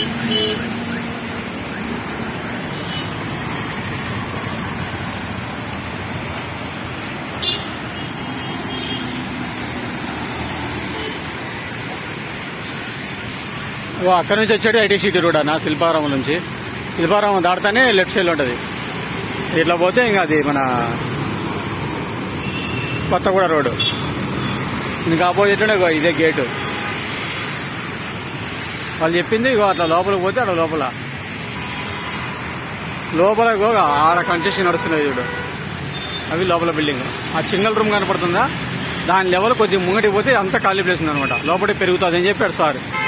ఓ అక్కడ నుంచి వచ్చాడు ఐటీ సిటీ రోడ్ అన్న శిల్పారామం నుంచి శిల్పారామం దాటుతానే లెఫ్ట్ సైడ్ ఉంటుంది ఇట్లా పోతే ఇంకా అది మన కొత్తగూడ రోడ్డు ఇంకా ఆపోజిట్ ఇగో ఇదే గేటు వాళ్ళు చెప్పింది ఇగో అట్లా లోపలికి పోతే అక్కడ లోపల లోపల ఇగో ఆడ కన్స్ట్రక్షన్ నడుస్తున్నాయి చూడు అవి లోపల బిల్డింగ్ ఆ సింగిల్ రూమ్ కనపడుతుందా దాని లెవెల్ కొద్దిగా ముంగటికి పోతే అంతా ఖాళీ ప్లేస్ ఉంది అనమాట లోపలికి పెరుగుతుంది అని చెప్పాడు సార్